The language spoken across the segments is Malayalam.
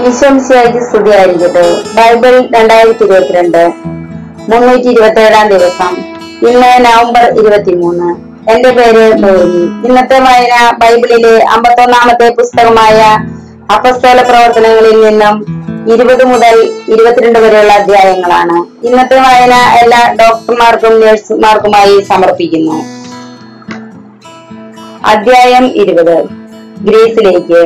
ഈശ്വംശിയായി സ്തുതിയായിരിക്കട്ടെ ബൈബിൾ രണ്ടായിരത്തി ഇരുപത്തിരണ്ട് മുന്നൂറ്റി ഇരുപത്തി ഏഴാം ദിവസം ഇന്ന് നവംബർ ഇരുപത്തിമൂന്ന് എന്റെ പേര് മേരി ഇന്നത്തെ വായന ബൈബിളിലെ അമ്പത്തൊന്നാമത്തെ പുസ്തകമായ അപസ്തോല പ്രവർത്തനങ്ങളിൽ നിന്നും ഇരുപത് മുതൽ ഇരുപത്തിരണ്ട് വരെയുള്ള അധ്യായങ്ങളാണ് ഇന്നത്തെ വായന എല്ലാ ഡോക്ടർമാർക്കും നഴ്സുമാർക്കുമായി സമർപ്പിക്കുന്നു അധ്യായം ഇരുപത് ഗ്രീസിലേക്ക്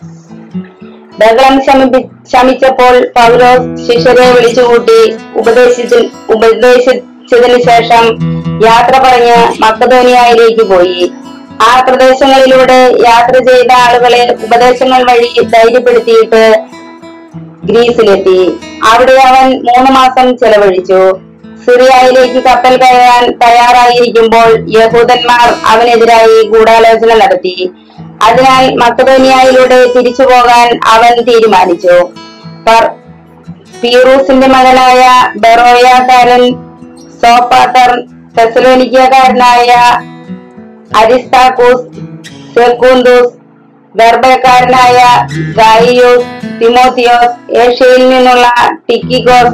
ബഹളം ശമിപ്പി ശമിച്ചപ്പോൾ പൗലോസ് ശിഷ്യരെ വിളിച്ചുകൂട്ടി ഉപദേശിച്ചു ഉപദേശിച്ചതിനു ശേഷം യാത്ര പറഞ്ഞ് മക്കധോനിയയിലേക്ക് പോയി ആ പ്രദേശങ്ങളിലൂടെ യാത്ര ചെയ്ത ആളുകളെ ഉപദേശങ്ങൾ വഴി ധൈര്യപ്പെടുത്തിയിട്ട് ഗ്രീസിലെത്തി അവിടെ അവൻ മൂന്ന് മാസം ചെലവഴിച്ചു സിറിയയിലേക്ക് കപ്പൽ കയറാൻ തയ്യാറായിരിക്കുമ്പോൾ യഹൂദന്മാർ അവനെതിരായി ഗൂഢാലോചന നടത്തി അതിനാൽ മക്കതോനിയയിലൂടെ തിരിച്ചു പോകാൻ അവൻ തീരുമാനിച്ചു പർ- പീറൂസിന്റെ മകനായ ബെറോയാക്കാരൻ സോപ്പാട്ടർ തെസലോനിക്കക്കാരനായ അരിസ്താക്കൂസ് സെക്കൂന്തൂസ് ഗർഭക്കാരനായ ഗായിയോസ് തിമോത്തിയോസ് ഏഷ്യയിൽ നിന്നുള്ള ടിക്കിക്കോസ്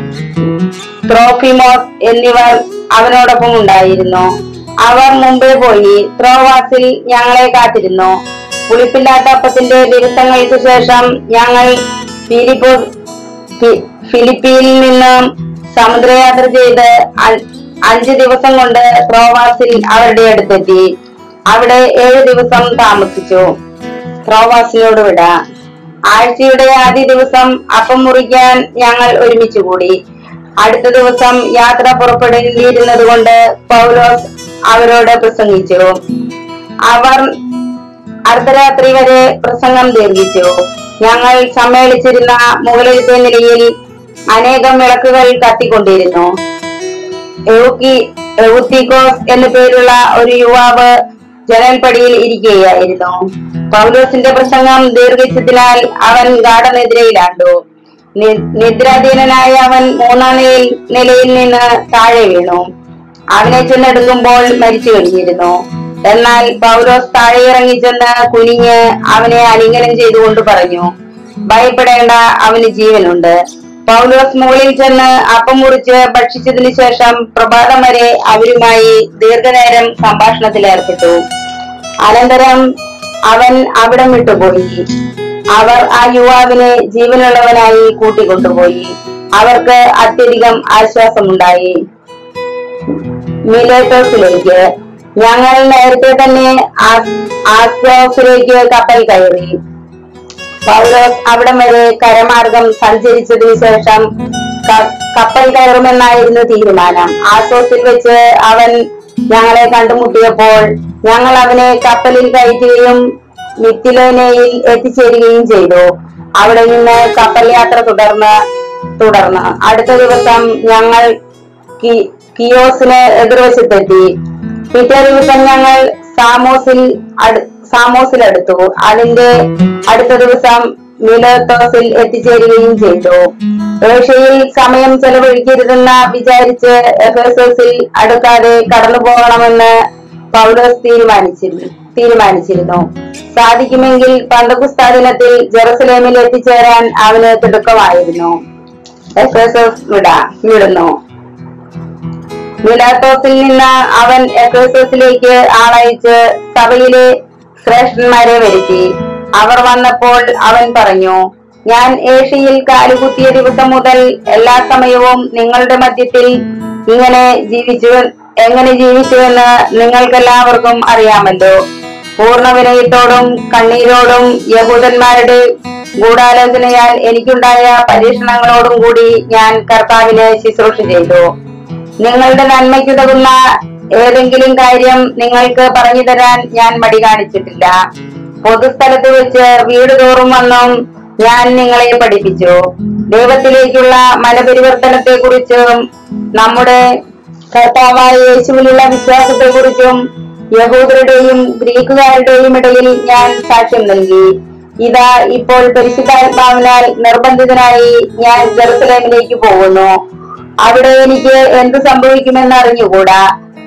ത്രോഫിമോസ് എന്നിവർ അവനോടൊപ്പം ഉണ്ടായിരുന്നു അവർ മുമ്പേ പോയി ത്രോവാസിൽ ഞങ്ങളെ കാത്തിരുന്നു പുളിപ്പില്ലാത്ത അപ്പത്തിന്റെ ദിവസങ്ങൾക്ക് ശേഷം ഞങ്ങൾ ഫിലിപ്പോ ഫി- ഫിലിപ്പിയിൽ നിന്നും സമുദ്രയാത്ര ചെയ്ത് അ- അഞ്ച് ദിവസം കൊണ്ട് ത്രോവാസിൽ അവരുടെ അടുത്തെത്തി അവിടെ ഏഴ് ദിവസം താമസിച്ചു ത്രോവാസിനോട് വിട ആഴ്ചയുടെ ആദ്യ ദിവസം അപ്പം മുറിക്കാൻ ഞങ്ങൾ ഒരുമിച്ച് കൂടി അടുത്ത ദിവസം യാത്ര പുറപ്പെടേണ്ടിയിരുന്നത് കൊണ്ട് പൗലോസ് അവരോട് പ്രസംഗിച്ചു അവർ അർദ്ധരാത്രി വരെ പ്രസംഗം ദീർഘിച്ചു ഞങ്ങൾ സമ്മേളിച്ചിരുന്ന മുകളിലത്തെ നിലയിൽ അനേകം വിളക്കുകൾ കത്തിക്കൊണ്ടിരുന്നു എവുക്കി എവുത്തിക്കോസ് എന്നു പേരുള്ള ഒരു യുവാവ് ജനൽപ്പടിയിൽ ഇരിക്കുകയായിരുന്നു പൗലോസിന്റെ പ്രസംഗം ദീർഘിച്ചതിനാൽ അവൻ ഗാഠനിദ്രയിലാണ്ടു നി- നിദ്രാധീനനായ അവൻ മൂന്നാം നിലയിൽ നിലയിൽ നിന്ന് താഴെ വീണു അവനെ ചെന്നെടുക്കുമ്പോൾ മരിച്ചു കഴിഞ്ഞിരുന്നു എന്നാൽ പൗലോസ് താഴെ ഇറങ്ങിച്ചെന്ന് കുനിഞ്ഞ് അവനെ ആലിംഗനം ചെയ്തുകൊണ്ട് പറഞ്ഞു ഭയപ്പെടേണ്ട അവന് ജീവനുണ്ട് പൗലോസ് മുകളിൽ ചെന്ന് അപ്പം മുറിച്ച് ഭക്ഷിച്ചതിനു ശേഷം പ്രഭാതം വരെ അവരുമായി ദീർഘനേരം സംഭാഷണത്തിൽ ഏർപ്പെട്ടു അനന്തരം അവൻ അവിടം വിട്ടുപോയി അവർ ആ യുവാവിനെ ജീവനുള്ളവനായി കൂട്ടിക്കൊണ്ടുപോയി അവർക്ക് അത്യധികം ആശ്വാസമുണ്ടായി മിലേറ്റോസിലേക്ക് ഞങ്ങൾ നേരത്തെ തന്നെ ആസ്- ആസ്യോസിലേക്ക് കപ്പൽ കയറി പൗലോസ് അവിടം വരെ കരമാർഗം സഞ്ചരിച്ചതിനു ശേഷം ക- കപ്പൽ കയറുമെന്നായിരുന്നു തീരുമാനം ആസോസിൽ വെച്ച് അവൻ ഞങ്ങളെ കണ്ടുമുട്ടിയപ്പോൾ ഞങ്ങൾ അവനെ കപ്പലിൽ കയറ്റുകയും മിത്തിലോനയിൽ എത്തിച്ചേരുകയും ചെയ്തു അവിടെ നിന്ന് കപ്പൽ യാത്ര തുടർന്ന് തുടർന്ന് അടുത്ത ദിവസം ഞങ്ങൾ കി- കിയോസിന് എതിർവശത്തെത്തി പിറ്റേ ദിവസം ഞങ്ങൾ സാമോസിൽ അടു സാമോസിലെടുത്തു അതിന്റെ അടുത്ത ദിവസം മിലോത്തോസിൽ എത്തിച്ചേരുകയും ചെയ്തു ഏഷ്യയിൽ സമയം ചെലവഴിക്കരുതെന്ന് വിചാരിച്ച് എഫേസോസിൽ അടുക്കാതെ കടന്നു പോകണമെന്ന് പൗലോസ് തീരുമാനിച്ചിരുന്നു തീരുമാനിച്ചിരുന്നു സാധിക്കുമെങ്കിൽ പന്തകുസ്താ ദിനത്തിൽ ജെറുസലേമിൽ എത്തിച്ചേരാൻ അവന് തിടുക്കമായിരുന്നു എഫേസോസ് വിട വിടുന്നു മിലാത്തോസിൽ നിന്ന് അവൻ എഫേസസിലേക്ക് ആളയച്ച് സഭയിലെ ശ്രേഷ്ഠന്മാരെ വരുത്തി അവർ വന്നപ്പോൾ അവൻ പറഞ്ഞു ഞാൻ ഏഷ്യയിൽ കാലുകുത്തിയ ദിവസം മുതൽ എല്ലാ സമയവും നിങ്ങളുടെ മധ്യത്തിൽ ഇങ്ങനെ ജീവിച്ചു എങ്ങനെ ജീവിച്ചുവെന്ന് നിങ്ങൾക്കെല്ലാവർക്കും അറിയാമല്ലോ പൂർണ്ണ വിനയത്തോടും കണ്ണീരോടും യഹൂദന്മാരുടെ ഗൂഢാലോചനയാൽ എനിക്കുണ്ടായ പരീക്ഷണങ്ങളോടും കൂടി ഞാൻ കർത്താവിന് ശുശ്രൂഷ ചെയ്തു നിങ്ങളുടെ നന്മയ്ക്കുതകുന്ന ഏതെങ്കിലും കാര്യം നിങ്ങൾക്ക് പറഞ്ഞു തരാൻ ഞാൻ മടി കാണിച്ചിട്ടില്ല പൊതുസ്ഥലത്ത് വെച്ച് വീട് തോറും വന്നും ഞാൻ നിങ്ങളെ പഠിപ്പിച്ചു ദൈവത്തിലേക്കുള്ള മനപരിവർത്തനത്തെ കുറിച്ചും നമ്മുടെ കർത്താവായ യേശുവിലുള്ള വിശ്വാസത്തെ കുറിച്ചും യഹൂദരുടെയും ഗ്രീക്കുകാരുടെയും ഇടയിൽ ഞാൻ സാക്ഷ്യം നൽകി ഇതാ ഇപ്പോൾ പരിശുദ്ധാത്മാവിനാൽ നിർബന്ധിതനായി ഞാൻ ജെറുസലേമിലേക്ക് പോകുന്നു അവിടെ എനിക്ക് എന്ത് സംഭവിക്കുമെന്ന് അറിഞ്ഞുകൂടാ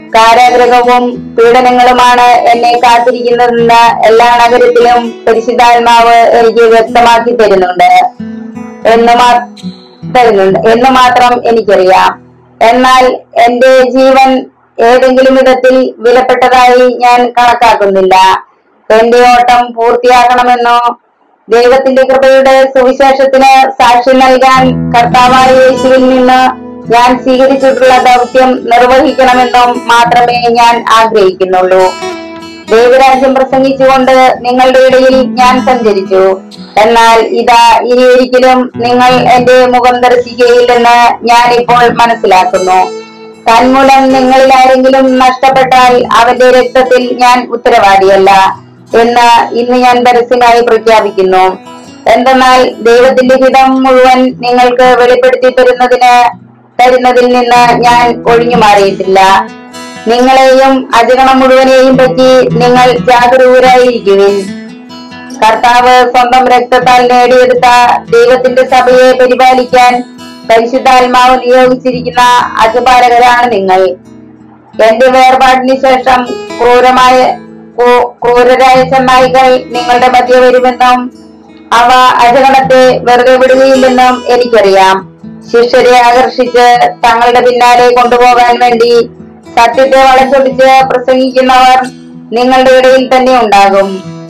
കാരാഗ്രഹവും പീഡനങ്ങളുമാണ് എന്നെ കാത്തിരിക്കുന്നതെന്ന് എല്ലാ നഗരത്തിലും പരിശുദ്ധാത്മാവ് എനിക്ക് വ്യക്തമാക്കി തരുന്നുണ്ട് എന്ന് മാ തരുന്നുണ്ട് എന്ന് മാത്രം എനിക്കറിയാം എന്നാൽ എന്റെ ജീവൻ ഏതെങ്കിലും വിധത്തിൽ വിലപ്പെട്ടതായി ഞാൻ കണക്കാക്കുന്നില്ല എന്റെ ഓട്ടം പൂർത്തിയാക്കണമെന്നോ ദൈവത്തിന്റെ കൃപയുടെ സുവിശേഷത്തിന് സാക്ഷി നൽകാൻ കർത്താവായ യേശുവിൽ നിന്ന് ഞാൻ സ്വീകരിച്ചിട്ടുള്ള ദൗത്യം നിർവഹിക്കണമെന്നും മാത്രമേ ഞാൻ ആഗ്രഹിക്കുന്നുള്ളൂ ദൈവരാജ്യം പ്രസംഗിച്ചുകൊണ്ട് നിങ്ങളുടെ ഇടയിൽ ഞാൻ സഞ്ചരിച്ചു എന്നാൽ ഇതാ ഇനി ഒരിക്കലും നിങ്ങൾ എന്റെ മുഖം ദർശിക്കുകയില്ലെന്ന് ഞാൻ ഇപ്പോൾ മനസ്സിലാക്കുന്നു തന്മൂലം നിങ്ങളിൽ ആരെങ്കിലും നഷ്ടപ്പെട്ടാൽ അവന്റെ രക്തത്തിൽ ഞാൻ ഉത്തരവാദിയല്ല എന്ന് ഇന്ന് ഞാൻ പരസ്യമായി പ്രഖ്യാപിക്കുന്നു എന്തെന്നാൽ ദൈവത്തിന്റെ ഹിതം മുഴുവൻ നിങ്ങൾക്ക് വെളിപ്പെടുത്തി തരുന്നതിന് തരുന്നതിൽ നിന്ന് ഞാൻ ഒഴിഞ്ഞു മാറിയിട്ടില്ല നിങ്ങളെയും അജഗണം മുഴുവനെയും പറ്റി നിങ്ങൾ ജാഗരൂകരായിരിക്കുവിൻ കർത്താവ് സ്വന്തം രക്തത്താൽ നേടിയെടുത്ത ദൈവത്തിന്റെ സഭയെ പരിപാലിക്കാൻ പരിശുദ്ധാത്മാവ് നിയോഗിച്ചിരിക്കുന്ന അജപാലകരാണ് നിങ്ങൾ എന്റെ വേർപാടിന് ശേഷം ക്രൂരമായ ക്രൂ- ക്രൂരരായ ചെന്നായികൾ നിങ്ങളുടെ മധ്യ വരുമെന്നും അവ അജഗണത്തെ വെറുതെ വിടുകയില്ലെന്നും എനിക്കറിയാം ശിഷ്യരെ ആകർഷിച്ച് തങ്ങളുടെ പിന്നാലെ കൊണ്ടുപോകാൻ വേണ്ടി സത്യത്തെ വളച്ചൊടിച്ച് പ്രസംഗിക്കുന്നവർ നിങ്ങളുടെ ഇടയിൽ തന്നെ ഉണ്ടാകും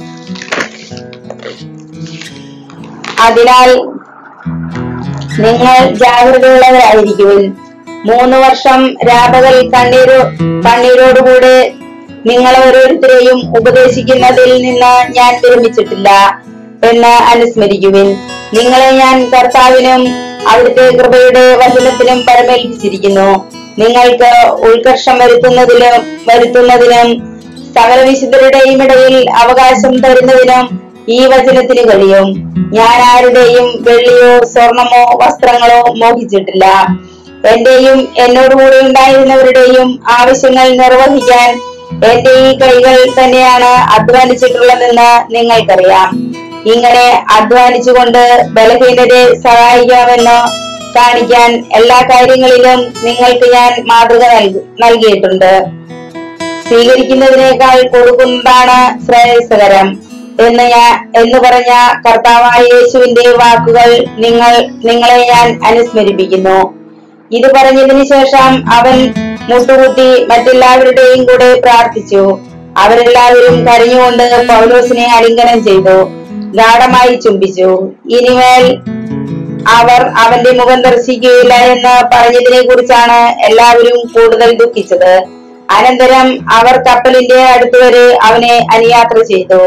അതിനാൽ നിങ്ങൾ ജാഗ്രതയുള്ളവരായിരിക്കുവിൻ മൂന്ന് വർഷം രാപകൽ കണ്ണീരു കണ്ണീരോടുകൂടെ നിങ്ങൾ ഓരോരുത്തരെയും ഉപദേശിക്കുന്നതിൽ നിന്ന് ഞാൻ വിരമിച്ചിട്ടില്ല എന്ന് അനുസ്മരിക്കുവിൻ നിങ്ങളെ ഞാൻ കർത്താവിനും അവിടുത്തെ കൃപയുടെ വചനത്തിനും പരമേൽപ്പിച്ചിരിക്കുന്നു നിങ്ങൾക്ക് ഉത്കർഷം വരുത്തുന്നതിലും വരുത്തുന്നതിനും സകല വിശുദ്ധരുടെയും ഇടയിൽ അവകാശം തരുന്നതിനും ഈ വചനത്തിന് കഴിയും ഞാൻ ആരുടെയും വെള്ളിയോ സ്വർണമോ വസ്ത്രങ്ങളോ മോഹിച്ചിട്ടില്ല എന്റെയും എന്നോടുകൂടി ഉണ്ടായിരുന്നവരുടെയും ആവശ്യങ്ങൾ നിർവഹിക്കാൻ എന്റെ ഈ കൈകൾ തന്നെയാണ് അധ്വാനിച്ചിട്ടുള്ളതെന്ന് നിങ്ങൾക്കറിയാം ഇങ്ങനെ അധ്വാനിച്ചുകൊണ്ട് ബലഹീനരെ സഹായിക്കാമെന്ന് കാണിക്കാൻ എല്ലാ കാര്യങ്ങളിലും നിങ്ങൾക്ക് ഞാൻ മാതൃക നൽകി നൽകിയിട്ടുണ്ട് സ്വീകരിക്കുന്നതിനേക്കാൾ കൊടുക്കുന്നതാണ് ശ്രേയസ്കരം എന്ന് ഞാൻ എന്ന് പറഞ്ഞ കർത്താവായ യേശുവിന്റെ വാക്കുകൾ നിങ്ങൾ നിങ്ങളെ ഞാൻ അനുസ്മരിപ്പിക്കുന്നു ഇത് പറഞ്ഞതിന് ശേഷം അവൻ മുട്ടുകുത്തി മറ്റെല്ലാവരുടെയും കൂടെ പ്രാർത്ഥിച്ചു അവരെല്ലാവരും കരഞ്ഞുകൊണ്ട് പൗലോസിനെ ആലിംഗനം ചെയ്തു ഗാഠമായി ചുംബിച്ചു ഇനിമേൽ അവർ അവന്റെ മുഖം ദർശിക്കുകയില്ല എന്ന് പറഞ്ഞതിനെ കുറിച്ചാണ് എല്ലാവരും കൂടുതൽ ദുഃഖിച്ചത് അനന്തരം അവർ കപ്പലിന്റെ അടുത്തുവരെ അവനെ അനുയാത്ര ചെയ്തു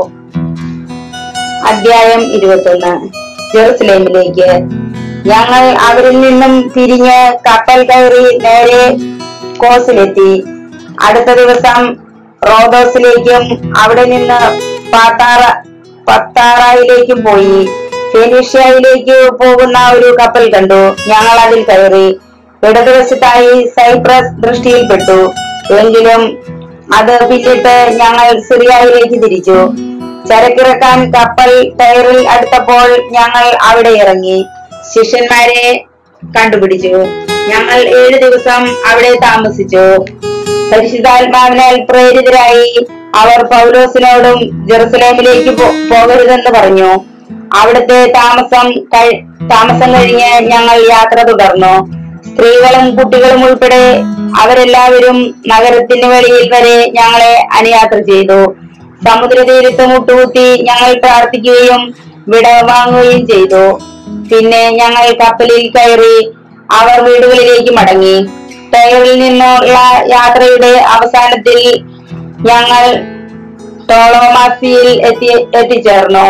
അധ്യായം ഇരുപത്തൊന്ന് ജെറുസലേമിലേക്ക് ഞങ്ങൾ അവരിൽ നിന്നും തിരിഞ്ഞ് കപ്പൽ കയറി നേരെ കോസിലെത്തി അടുത്ത ദിവസം റോഡോസിലേക്കും അവിടെ നിന്ന് പാത്താറ പത്താറായിലേക്കും പോയി ഫെനീഷ്യയിലേക്ക് പോകുന്ന ഒരു കപ്പൽ കണ്ടു ഞങ്ങൾ അതിൽ കയറി ഇടതുവശത്തായി സൈപ്രസ് ദൃഷ്ടിയിൽപ്പെട്ടു എങ്കിലും അത് പിന്നിട്ട് ഞങ്ങൾ സിറിയയിലേക്ക് തിരിച്ചു ചരക്കിറക്കാൻ കപ്പൽ ടയറിൽ അടുത്തപ്പോൾ ഞങ്ങൾ അവിടെ ഇറങ്ങി ശിഷ്യന്മാരെ കണ്ടുപിടിച്ചു ഞങ്ങൾ ഏഴു ദിവസം അവിടെ താമസിച്ചു പരിശുദ്ധാത്മാവിനാൽ പ്രേരിതരായി അവർ പൗലോസിനോടും ജെറുസലേമിലേക്ക് പോ- പോകരുതെന്ന് പറഞ്ഞു അവിടുത്തെ താമസം കഴി- താമസം കഴിഞ്ഞ് ഞങ്ങൾ യാത്ര തുടർന്നു സ്ത്രീകളും കുട്ടികളും ഉൾപ്പെടെ അവരെല്ലാവരും നഗരത്തിന് വെളിയിൽ വരെ ഞങ്ങളെ അനുയാത്ര ചെയ്തു സമുദ്രതീരത്ത് മുട്ടുകുത്തി ഞങ്ങൾ പ്രാർത്ഥിക്കുകയും വിട വാങ്ങുകയും ചെയ്തു പിന്നെ ഞങ്ങൾ കപ്പലിൽ കയറി അവർ വീടുകളിലേക്ക് മടങ്ങി ടയറിൽ നിന്നുള്ള യാത്രയുടെ അവസാനത്തിൽ ഞങ്ങൾ ടോളോമാസിയിൽ എത്തി എത്തിച്ചേർന്നു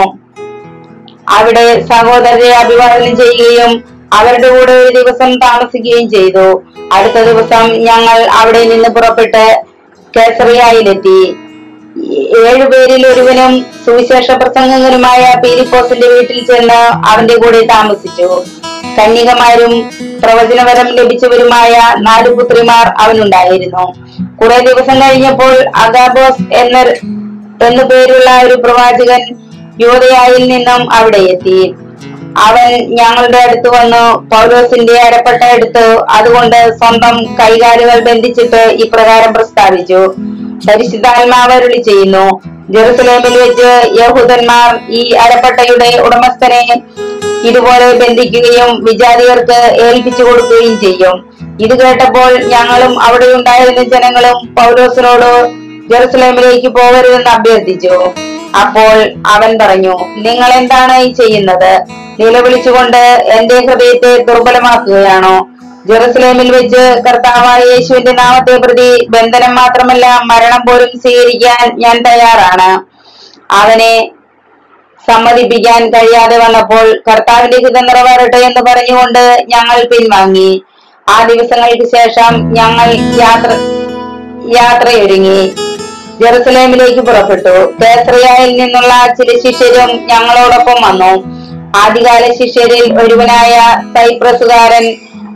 അവിടെ സഹോദരരെ അഭിവാദനം ചെയ്യുകയും അവരുടെ കൂടെ ഒരു ദിവസം താമസിക്കുകയും ചെയ്തു അടുത്ത ദിവസം ഞങ്ങൾ അവിടെ നിന്ന് പുറപ്പെട്ട് കേസറിയായിലെത്തി ഏഴുപേരിൽ ഒരുവനും സുവിശേഷ പ്രസംഗകനുമായ പീലിപ്പോസിന്റെ വീട്ടിൽ ചെന്ന് അവന്റെ കൂടെ താമസിച്ചു കന്യകമാരും പ്രവചനവരം ലഭിച്ചവരുമായ നാലു പുത്രിമാർ അവനുണ്ടായിരുന്നു കുറെ ദിവസം കഴിഞ്ഞപ്പോൾ അഗാബോസ് എന്ന എന്നു പേരുള്ള ഒരു പ്രവാചകൻ യോധയായിൽ നിന്നും അവിടെ എത്തി അവൻ ഞങ്ങളുടെ അടുത്ത് വന്നു പൗലോസിന്റെ അരപ്പട്ട എടുത്തു അതുകൊണ്ട് സ്വന്തം കൈകാലുകൾ ബന്ധിച്ചിട്ട് ഇപ്രകാരം പ്രസ്താവിച്ചു പരിശുദ്ധാത്മാവ് അരുളി ചെയ്യുന്നു ജെറുസലേമിൽ വെച്ച് യഹൂദന്മാർ ഈ അരപ്പട്ടയുടെ ഉടമസ്ഥനെ ഇതുപോലെ ബന്ധിക്കുകയും വിജാതിയർക്ക് ഏൽപ്പിച്ചു കൊടുക്കുകയും ചെയ്യും ഇത് കേട്ടപ്പോൾ ഞങ്ങളും അവിടെ ഉണ്ടായിരുന്ന ജനങ്ങളും പൗലോസിനോട് ജെറുസലേമിലേക്ക് പോകരുതെന്ന് അഭ്യർത്ഥിച്ചു അപ്പോൾ അവൻ പറഞ്ഞു നിങ്ങൾ എന്താണ് ഈ ചെയ്യുന്നത് നിലവിളിച്ചുകൊണ്ട് എന്റെ ഹൃദയത്തെ ദുർബലമാക്കുകയാണോ ജെറുസലേമിൽ വെച്ച് കർത്താവായ യേശുവിന്റെ നാമത്തെ പ്രതി ബന്ധനം മാത്രമല്ല മരണം പോലും സ്വീകരിക്കാൻ ഞാൻ തയ്യാറാണ് അവനെ സമ്മതിപ്പിക്കാൻ കഴിയാതെ വന്നപ്പോൾ കർത്താവിന്റെ ഹിതം നിറവേറട്ടെ എന്ന് പറഞ്ഞുകൊണ്ട് ഞങ്ങൾ പിൻവാങ്ങി ആ ദിവസങ്ങൾക്ക് ശേഷം ഞങ്ങൾ യാത്ര യാത്രയൊരുങ്ങി ജെറുസലേമിലേക്ക് പുറപ്പെട്ടു കേസറിയായിൽ നിന്നുള്ള ചില ശിഷ്യരും ഞങ്ങളോടൊപ്പം വന്നു ആദ്യകാല ശിഷ്യരിൽ ഒരുവനായ സൈപ്രസുകാരൻ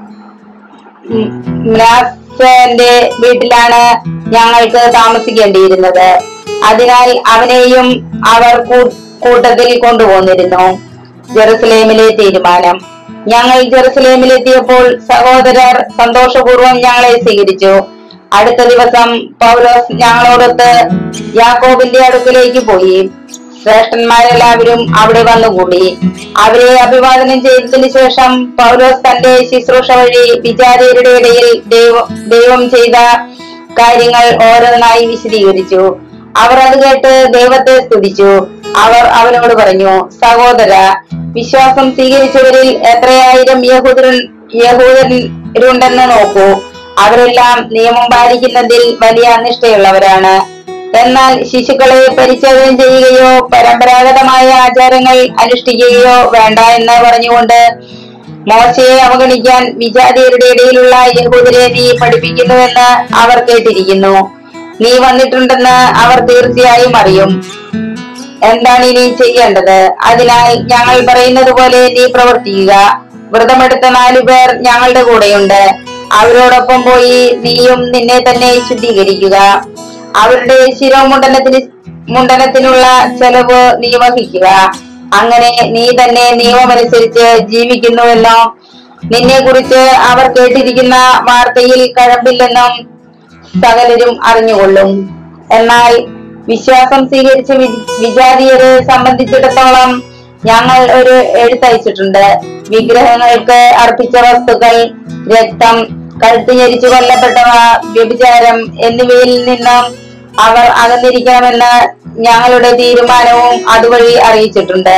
മ്നാസന്റെ വീട്ടിലാണ് ഞങ്ങൾക്ക് താമസിക്കേണ്ടിയിരുന്നത് അതിനാൽ അവനെയും അവർ കൂ- കൂട്ടത്തിൽ കൊണ്ടുപോന്നിരുന്നു ജെറുസലേമിലെ തീരുമാനം ഞങ്ങൾ ജെറുസലേമിലെത്തിയപ്പോൾ സഹോദരർ സന്തോഷപൂർവ്വം ഞങ്ങളെ സ്വീകരിച്ചു അടുത്ത ദിവസം പൗലോസ് ഞങ്ങളോടൊത്ത് യാക്കോബിന്റെ അടുക്കലേക്ക് പോയി ശ്രേഷ്ഠന്മാരെല്ലാവരും അവിടെ വന്നുകൂടി അവരെ അഭിവാദനം ചെയ്തതിനു ശേഷം പൗലോസ് തന്റെ ശുശ്രൂഷ വഴി വിചാരിയരുടെ ഇടയിൽ ദൈവം ദൈവം ചെയ്ത കാര്യങ്ങൾ ഓരോന്നായി വിശദീകരിച്ചു അവർ അത് കേട്ട് ദൈവത്തെ സ്തുതിച്ചു അവർ അവനോട് പറഞ്ഞു സഹോദര വിശ്വാസം സ്വീകരിച്ചവരിൽ എത്രയായിരം യഹൂദൻ യഹൂദരുണ്ടെന്ന് നോക്കൂ അവരെല്ലാം നിയമം പാലിക്കുന്നതിൽ വലിയ നിഷ്ഠയുള്ളവരാണ് എന്നാൽ ശിശുക്കളെ പരിചയം ചെയ്യുകയോ പരമ്പരാഗതമായ ആചാരങ്ങൾ അനുഷ്ഠിക്കുകയോ വേണ്ട എന്ന് പറഞ്ഞുകൊണ്ട് മോശയെ അവഗണിക്കാൻ വിജാതിയരുടെ ഇടയിലുള്ള യഹൂദരെ നീ പഠിപ്പിക്കുന്നുവെന്ന് അവർ കേട്ടിരിക്കുന്നു നീ വന്നിട്ടുണ്ടെന്ന് അവർ തീർച്ചയായും അറിയും എന്താണ് ഇനി ചെയ്യേണ്ടത് അതിനാൽ ഞങ്ങൾ പറയുന്നത് പോലെ നീ പ്രവർത്തിക്കുക വ്രതമെടുത്ത നാലു പേർ ഞങ്ങളുടെ കൂടെയുണ്ട് അവരോടൊപ്പം പോയി നീയും നിന്നെ തന്നെ ശുദ്ധീകരിക്കുക അവരുടെ ശിരോമുണ്ടനത്തിന് മുണ്ടനത്തിനുള്ള ചെലവ് നീ വഹിക്കുക അങ്ങനെ നീ തന്നെ നിയമമനുസരിച്ച് ജീവിക്കുന്നുവെന്നോ നിന്നെ കുറിച്ച് അവർ കേട്ടിരിക്കുന്ന വാർത്തയിൽ കഴമ്പില്ലെന്നും സകലരും അറിഞ്ഞുകൊള്ളും എന്നാൽ വിശ്വാസം സ്വീകരിച്ച വി- വിജാതീയരെ സംബന്ധിച്ചിടത്തോളം ഞങ്ങൾ ഒരു എഴുത്തയച്ചിട്ടുണ്ട് വിഗ്രഹങ്ങൾക്ക് അർപ്പിച്ച വസ്തുക്കൾ രക്തം കഴുത്ത് ഞെരിച്ചു കൊല്ലപ്പെട്ടവ വ്യഭിചാരം എന്നിവയിൽ നിന്നും അവർ അകന്നിരിക്കണമെന്ന് ഞങ്ങളുടെ തീരുമാനവും അതുവഴി അറിയിച്ചിട്ടുണ്ട്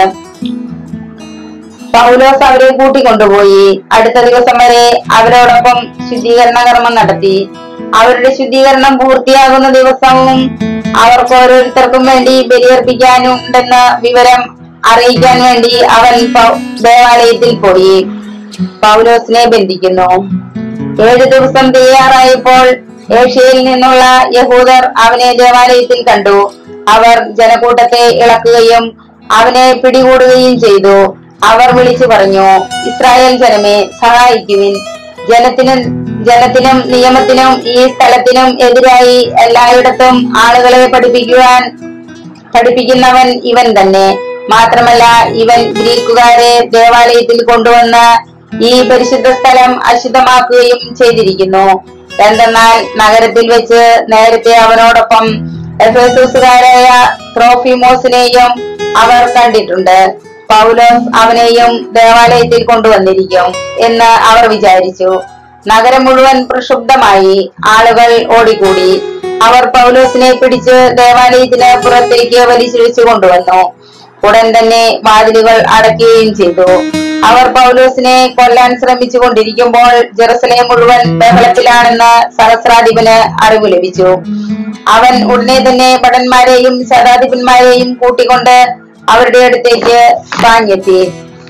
പൗലോസ് അവരെ കൂട്ടിക്കൊണ്ടുപോയി അടുത്ത ദിവസം വരെ അവരോടൊപ്പം ശുദ്ധീകരണ കർമ്മം നടത്തി അവരുടെ ശുദ്ധീകരണം പൂർത്തിയാകുന്ന ദിവസവും അവർക്ക് ഓരോരുത്തർക്കും വേണ്ടി ബലിയർപ്പിക്കാനുണ്ടെന്ന വിവരം അറിയിക്കാൻ വേണ്ടി അവൻ പൗ- ദേവാലയത്തിൽ പോയി പൗലോസിനെ ബന്ധിക്കുന്നു ഏഴു ദിവസം തയ്യാറായപ്പോൾ ഏഷ്യയിൽ നിന്നുള്ള യഹൂദർ അവനെ ദേവാലയത്തിൽ കണ്ടു അവർ ജനക്കൂട്ടത്തെ ഇളക്കുകയും അവനെ പിടികൂടുകയും ചെയ്തു അവർ വിളിച്ചു പറഞ്ഞു ഇസ്രായേൽ ജനമേ സഹായിക്കുവിൻ ജനത്തിനും ജനത്തിനും നിയമത്തിനും ഈ സ്ഥലത്തിനും എതിരായി എല്ലായിടത്തും ആളുകളെ പഠിപ്പിക്കുവാൻ പഠിപ്പിക്കുന്നവൻ ഇവൻ തന്നെ മാത്രമല്ല ഇവൻ ഗ്രീക്കുകാരെ ദേവാലയത്തിൽ കൊണ്ടുവന്ന് ഈ പരിശുദ്ധ സ്ഥലം അശുദ്ധമാക്കുകയും ചെയ്തിരിക്കുന്നു എന്തെന്നാൽ നഗരത്തിൽ വെച്ച് നേരത്തെ അവനോടൊപ്പം എഫേസൂസുകാരായ ട്രോഫിമോസിനെയും അവർ കണ്ടിട്ടുണ്ട് പൗലോസ് അവനെയും ദേവാലയത്തിൽ കൊണ്ടുവന്നിരിക്കും എന്ന് അവർ വിചാരിച്ചു നഗരം മുഴുവൻ പ്രക്ഷുബ്ധമായി ആളുകൾ ഓടിക്കൂടി അവർ പൗലോസിനെ പിടിച്ച് ദേവാലയത്തിന് പുറത്തേക്ക് വലിച്ചിഴിച്ചു കൊണ്ടുവന്നു ഉടൻ തന്നെ വാതിലുകൾ അടയ്ക്കുകയും ചെയ്തു അവർ പൗലോസിനെ കൊല്ലാൻ ശ്രമിച്ചു കൊണ്ടിരിക്കുമ്പോൾ ജെറുസലേം മുഴുവൻ ബഹളത്തിലാണെന്ന് സഹസ്രാധിപന് അറിവ് ലഭിച്ചു അവൻ ഉടനെ തന്നെ ഭടന്മാരെയും ശതാധിപന്മാരെയും കൂട്ടിക്കൊണ്ട് അവരുടെ അടുത്തേക്ക് പാഞ്ഞെത്തി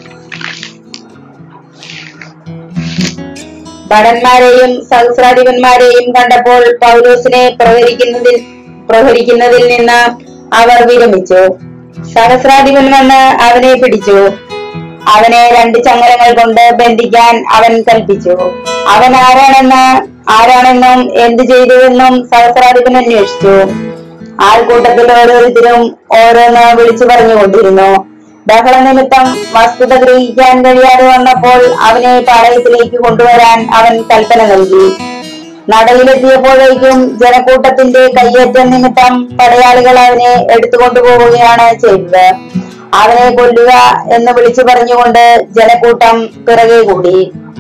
ഭടന്മാരെയും സഹസ്രാധിപന്മാരെയും കണ്ടപ്പോൾ പൗലോസിനെ പ്രഹരിക്കുന്നതിൽ പ്രഹരിക്കുന്നതിൽ നിന്ന് അവർ വിരമിച്ചു സഹസ്രാധിപൻ വന്ന് അവനെ പിടിച്ചു അവനെ രണ്ട് ചങ്ങലങ്ങൾ കൊണ്ട് ബന്ധിക്കാൻ അവൻ കൽപ്പിച്ചു അവൻ ആരാണെന്ന് ആരാണെന്നും എന്തു ചെയ്തുവെന്നും സഹസ്രാധിപൻ അന്വേഷിച്ചു ആൾക്കൂട്ടത്തിൽ ഓരോരുത്തരും ഓരോന്ന് വിളിച്ചു പറഞ്ഞുകൊണ്ടിരുന്നു ബഹള നിമിത്തം വസ്തുത ഗ്രഹിക്കാൻ കഴിയാതെ വന്നപ്പോൾ അവനെ പാളയത്തിലേക്ക് കൊണ്ടുവരാൻ അവൻ കൽപ്പന നൽകി നടയിലെത്തിയപ്പോഴേക്കും ജനക്കൂട്ടത്തിന്റെ കയ്യേറ്റം നിമിത്തം പടയാളികൾ അവനെ എടുത്തുകൊണ്ടുപോവുകയാണ് ചെയ്തത് അവനെ കൊല്ലുക എന്ന് വിളിച്ചു പറഞ്ഞുകൊണ്ട് ജനക്കൂട്ടം പിറകെ കൂടി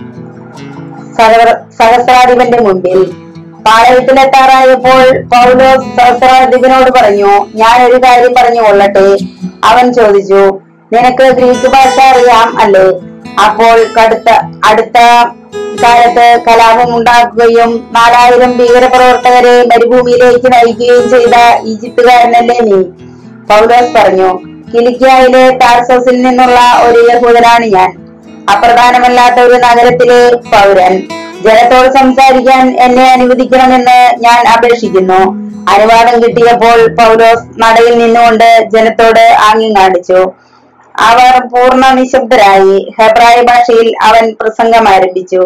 സഹസ്ര- സഹസ്രാധിപന്റെ മുൻപിൽ പാളയത്തിലെത്താറായപ്പോൾ പൗലോസ് സഹസ്രാധിപനോട് പറഞ്ഞു ഞാൻ ഒരു കാര്യം പറഞ്ഞു കൊള്ളട്ടെ അവൻ ചോദിച്ചു നിനക്ക് ഗ്രീക്ക് ഭാഷ അറിയാം അല്ലേ അപ്പോൾ കടുത്ത അടുത്ത കാലത്ത് കലാപം ഉണ്ടാക്കുകയും നാലായിരം ഭീകരപ്രവർത്തകരെ മരുഭൂമിയിലേക്ക് നയിക്കുകയും ചെയ്ത ഈജിപ്തുകാരനല്ലേ നീ പൗലോസ് പറഞ്ഞു കിലിക്കിയായിലെ ടാർസോസിൽ നിന്നുള്ള ഒരു യഹൂദനാണ് ഞാൻ അപ്രധാനമല്ലാത്ത ഒരു നഗരത്തിലെ പൗരൻ ജനത്തോട് സംസാരിക്കാൻ എന്നെ അനുവദിക്കണമെന്ന് ഞാൻ അപേക്ഷിക്കുന്നു അനുവാദം കിട്ടിയപ്പോൾ പൗലോസ് നടയിൽ നിന്നുകൊണ്ട് ജനത്തോട് ആംഗ്യം കാണിച്ചു അവർ പൂർണ്ണ നിശബ്ദരായി ഹെബ്രായ ഭാഷയിൽ അവൻ പ്രസംഗം ആരംഭിച്ചു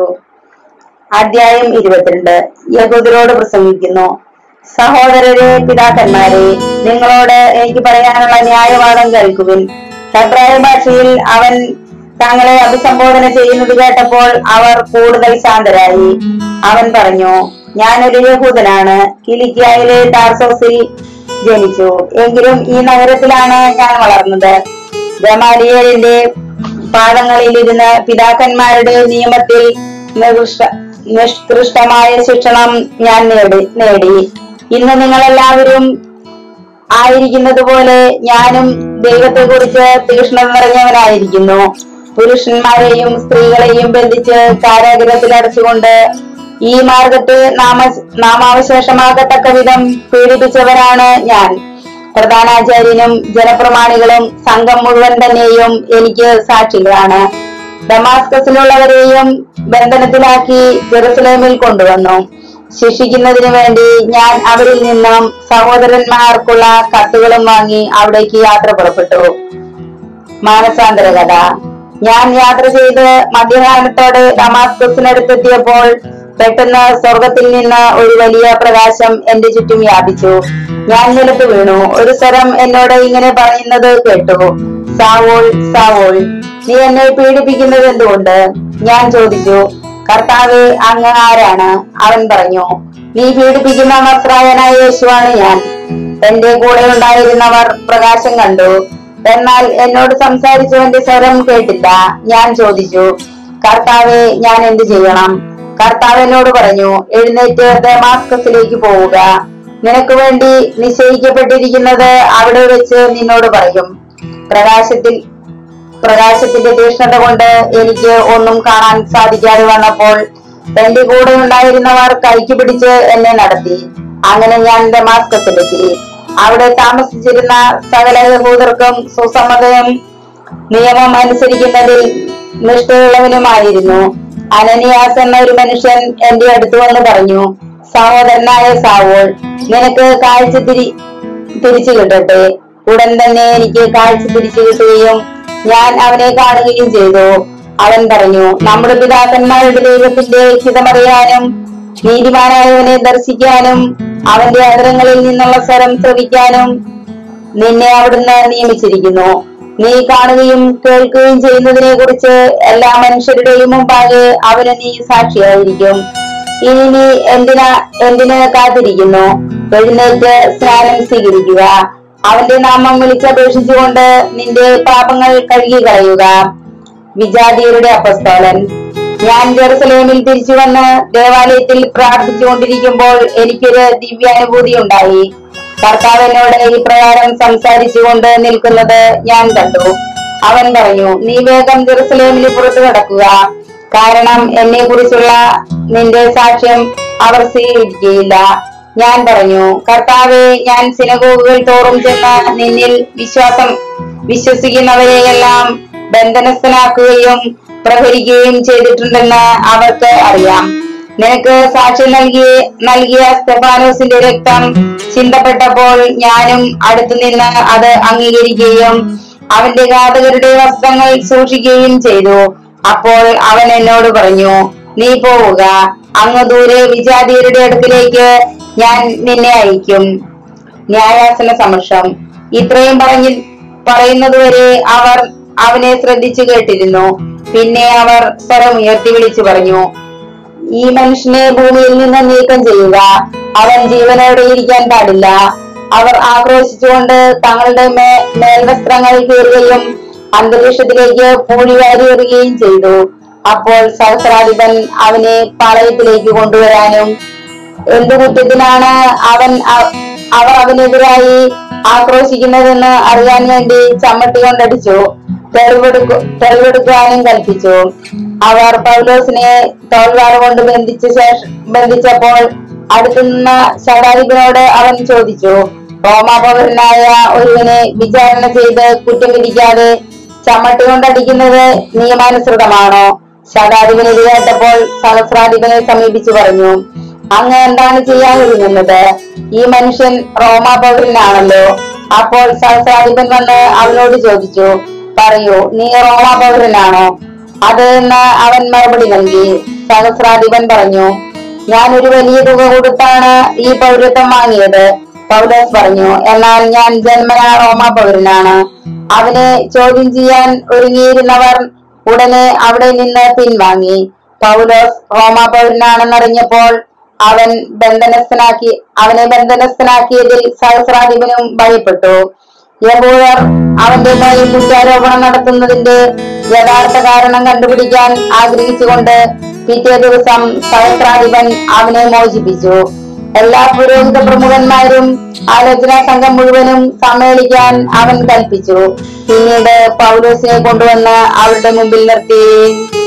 അധ്യായം ഇരുപത്തിരണ്ട് യഹൂദരോട് പ്രസംഗിക്കുന്നു സഹോദരരെ പിതാക്കന്മാരെ നിങ്ങളോട് എനിക്ക് പറയാനുള്ള ന്യായവാദം കേൾക്കുവിൻ ഹെബ്രായ ഭാഷയിൽ അവൻ തങ്ങളെ അഭിസംബോധന ചെയ്യുന്നത് കേട്ടപ്പോൾ അവർ കൂടുതൽ ശാന്തരായി അവൻ പറഞ്ഞു ഞാനൊരു യഹൂദനാണ് കിലിക്കിയായിലെ ടാർസോസിൽ ജനിച്ചു എങ്കിലും ഈ നഗരത്തിലാണ് ഞാൻ വളർന്നത് ഗമാലിയലിന്റെ പാദങ്ങളിലിരുന്ന് പിതാക്കന്മാരുടെ നിയമത്തിൽ നികൃഷ്ട നിഷ്കൃഷ്ടമായ ശിക്ഷണം ഞാൻ നേടി നേടി ഇന്ന് നിങ്ങളെല്ലാവരും ആയിരിക്കുന്നത് പോലെ ഞാനും ദൈവത്തെ കുറിച്ച് തീക്ഷ്ണത നിറഞ്ഞവനായിരിക്കുന്നു പുരുഷന്മാരെയും സ്ത്രീകളെയും ബന്ധിച്ച് കാരാഗ്രഹത്തിൽ അടച്ചുകൊണ്ട് ഈ മാർഗത്തെ നാമ നാമാവശേഷമാകത്തക്ക വിധം പീഡിപ്പിച്ചവരാണ് ഞാൻ പ്രധാനാചാര്യനും ജനപ്രമാണികളും സംഘം മുഴുവൻ തന്നെയും എനിക്ക് സാക്ഷികളാണ് ഡമാസ്കസിലുള്ളവരെയും ബന്ധനത്തിലാക്കി ജെറുസലേമിൽ കൊണ്ടുവന്നു ശിക്ഷിക്കുന്നതിന് വേണ്ടി ഞാൻ അവരിൽ നിന്നും സഹോദരന്മാർക്കുള്ള കത്തുകളും വാങ്ങി അവിടേക്ക് യാത്ര പുറപ്പെട്ടു മാനസാന്തര കഥ ഞാൻ യാത്ര ചെയ്ത് മധ്യാഹ്നത്തോടെ ഡമാസ്കസിനടുത്തെത്തിയപ്പോൾ പെട്ടെന്ന് സ്വർഗത്തിൽ നിന്ന് ഒരു വലിയ പ്രകാശം എന്റെ ചുറ്റും വ്യാപിച്ചു ഞാൻ നിലത്ത് വീണു ഒരു സ്വരം എന്നോട് ഇങ്ങനെ പറയുന്നത് കേട്ടു സാവോൾ സാവോൾ നീ എന്നെ പീഡിപ്പിക്കുന്നത് എന്തുകൊണ്ട് ഞാൻ ചോദിച്ചു കർത്താവെ അങ്ങ് ആരാണ് അവൻ പറഞ്ഞു നീ പീഡിപ്പിക്കുന്ന നസ്രായനായ യേശുവാണ് ഞാൻ എന്റെ കൂടെ ഉണ്ടായിരുന്നവർ പ്രകാശം കണ്ടു എന്നാൽ എന്നോട് സംസാരിച്ചവന്റെ സ്വരം കേട്ടില്ല ഞാൻ ചോദിച്ചു കർത്താവെ ഞാൻ എന്ത് ചെയ്യണം കർത്താവ് എന്നോട് പറഞ്ഞു എഴുന്നേറ്റ് ദമാസ്കസിലേക്ക് പോവുക നിനക്ക് വേണ്ടി നിശ്ചയിക്കപ്പെട്ടിരിക്കുന്നത് അവിടെ വെച്ച് നിന്നോട് പറയും പ്രകാശത്തിൽ പ്രകാശത്തിന്റെ തീഷ്ണത കൊണ്ട് എനിക്ക് ഒന്നും കാണാൻ സാധിക്കാതെ വന്നപ്പോൾ എന്റെ കൂടെ ഉണ്ടായിരുന്നവർ കൈക്ക് പിടിച്ച് എന്നെ നടത്തി അങ്ങനെ ഞാൻ ഡമാസ്കസിലെത്തി അവിടെ താമസിച്ചിരുന്ന സകല യഹൂദർക്കും സുസമ്മതം നിയമം അനുസരിക്കുന്നതിൽ നിഷ്ഠയുള്ളവനുമായിരുന്നു അനനിയാസ് എന്ന ഒരു മനുഷ്യൻ എന്റെ അടുത്ത് വന്ന് പറഞ്ഞു സഹോദരനായ സാവോൾ നിനക്ക് കാഴ്ച തിരി തിരിച്ചു കിട്ടട്ടെ ഉടൻ തന്നെ എനിക്ക് കാഴ്ച തിരിച്ചു കിട്ടുകയും ഞാൻ അവനെ കാണുകയും ചെയ്തു അവൻ പറഞ്ഞു നമ്മുടെ പിതാക്കന്മാരുടെ ദൈവത്തിന്റെ ഹിതമറിയാനും നീതിമാനായവനെ ദർശിക്കാനും അവന്റെ അതരങ്ങളിൽ നിന്നുള്ള സ്വരം ശ്രവിക്കാനും നിന്നെ അവിടുന്ന് നിയമിച്ചിരിക്കുന്നു നീ കാണുകയും കേൾക്കുകയും ചെയ്യുന്നതിനെ കുറിച്ച് എല്ലാ മനുഷ്യരുടെയും മുമ്പാകെ അവന് നീ സാക്ഷിയായിരിക്കും ഇനി നീ എന്തിനാ എന്തിന് കാത്തിരിക്കുന്നു എഴുന്നേറ്റ് സ്നാനം സ്വീകരിക്കുക അവന്റെ നാമം വിളിച്ചപേക്ഷിച്ചുകൊണ്ട് നിന്റെ പാപങ്ങൾ കഴുകി കളയുക വിജാതിയരുടെ അപ്പസ്തോലൻ ഞാൻ ജെറുസലേമിൽ തിരിച്ചു വന്ന് ദേവാലയത്തിൽ പ്രാർത്ഥിച്ചുകൊണ്ടിരിക്കുമ്പോൾ എനിക്കൊരു ദിവ്യാനുഭൂതി ഉണ്ടായി കർത്താവ് എന്നോട് ഇപ്രകാരം സംസാരിച്ചുകൊണ്ട് നിൽക്കുന്നത് ഞാൻ കണ്ടു അവൻ പറഞ്ഞു നീ വേഗം ജെറുസലേമിന് പുറത്തു കടക്കുക കാരണം എന്നെ കുറിച്ചുള്ള നിന്റെ സാക്ഷ്യം അവർ സ്വീകരിക്കുകയില്ല ഞാൻ പറഞ്ഞു കർത്താവെ ഞാൻ സിനഗോഗുകൾ തോറും ചെന്ന് നിന്നിൽ വിശ്വാസം വിശ്വസിക്കുന്നവരെയെല്ലാം ബന്ധനസ്ഥനാക്കുകയും പ്രഹരിക്കുകയും ചെയ്തിട്ടുണ്ടെന്ന് അവർക്ക് അറിയാം നിനക്ക് സാക്ഷ്യം നൽകിയ നൽകിയ സ്തെഫാനോസിന്റെ രക്തം ചിന്തപ്പെട്ടപ്പോൾ ഞാനും അടുത്തു നിന്ന് അത് അംഗീകരിക്കുകയും അവന്റെ ഘാതകരുടെ വസ്ത്രങ്ങൾ സൂക്ഷിക്കുകയും ചെയ്തു അപ്പോൾ അവൻ എന്നോട് പറഞ്ഞു നീ പോവുക അങ്ങ് ദൂരെ വിജാതിയരുടെ അടുക്കിലേക്ക് ഞാൻ നിന്നെ അയക്കും ന്യായാസന സമക്ഷം ഇത്രയും പറഞ്ഞ് പറയുന്നതുവരെ അവർ അവനെ ശ്രദ്ധിച്ചു കേട്ടിരുന്നു പിന്നെ അവർ സ്വരം ഉയർത്തി വിളിച്ചു പറഞ്ഞു ഈ മനുഷ്യനെ ഭൂമിയിൽ നിന്ന് നീക്കം ചെയ്യുക അവൻ ജീവനോടെ ഇരിക്കാൻ പാടില്ല അവർ ആക്രോശിച്ചുകൊണ്ട് തങ്ങളുടെ മേ മേൽവസ്ത്രങ്ങൾ കീറുകയും അന്തരീക്ഷത്തിലേക്ക് പൂഴി വാരി എറിയുകയും ചെയ്തു അപ്പോൾ സഹസ്രാധിപൻ അവനെ പാളയത്തിലേക്ക് കൊണ്ടുവരാനും എന്തു കുറ്റത്തിനാണ് അവൻ അ- അവർ അവനെതിരായി ആക്രോശിക്കുന്നതെന്ന് അറിയാൻ വേണ്ടി ചമ്മട്ടി കൊണ്ടടിച്ചു തെളിവെടുക്കു തെളിവെടുക്കാനും കൽപ്പിച്ചു അവർ പൗലോസിനെ തോൽവാറ് കൊണ്ട് ബന്ധിച്ച ശേഷം ബന്ധിച്ചപ്പോൾ അടുത്തുനിന്ന ശതാധിപനോട് അവൻ ചോദിച്ചു റോമാപൗരനായ ഒരുവനെ വിചാരണ ചെയ്ത് കുറ്റം വിധിക്കാതെ ചമ്മട്ടി കൊണ്ടടിക്കുന്നത് നിയമാനുസൃതമാണോ ശതാധിപൻ ഇത് കേട്ടപ്പോൾ സഹസ്രാധിപനെ സമീപിച്ചു പറഞ്ഞു അങ്ങ് എന്താണ് ചെയ്യാൻ ഒരുങ്ങുന്നത് ഈ മനുഷ്യൻ റോമാ പൗരനാണല്ലോ അപ്പോൾ സഹസ്രാധിപൻ വന്ന് അവനോട് ചോദിച്ചു പറയൂ നീ റോമാ പൗരനാണോ അത് എന്ന് അവൻ മറുപടി നൽകി സഹസ്രാധിപൻ പറഞ്ഞു ഞാൻ ഒരു വലിയ തുക കൊടുത്താണ് ഈ പൗരത്വം വാങ്ങിയത് പൗലോസ് പറഞ്ഞു എന്നാൽ ഞാൻ ജന്മന റോമാ പൗരനാണ് അവനെ ചോദ്യം ചെയ്യാൻ ഒരുങ്ങിയിരുന്നവർ ഉടനെ അവിടെ നിന്ന് പിൻവാങ്ങി പൗലോസ് റോമാ പൗരനാണെന്നറിഞ്ഞപ്പോൾ അവൻ ബന്ധനസ്ഥനാക്കി അവനെ ബന്ധനസ്ഥനാക്കിയതിൽ സഹസ്രാധിപനും ഭയപ്പെട്ടു യഹൂദർ അവന്റെ മേൽ കുറ്റാരോപണം നടത്തുന്നതിന്റെ യഥാർത്ഥ കാരണം കണ്ടുപിടിക്കാൻ ആഗ്രഹിച്ചുകൊണ്ട് പിറ്റേ ദിവസം സഹസ്രാധിപൻ അവനെ മോചിപ്പിച്ചു എല്ലാ പുരോഹിത പ്രമുഖന്മാരും ആലോചനാ സംഘം മുഴുവനും സമ്മേളിക്കാൻ അവൻ കൽപ്പിച്ചു പിന്നീട് പൗലോസിനെ കൊണ്ടുവന്ന് അവരുടെ മുമ്പിൽ നിർത്തി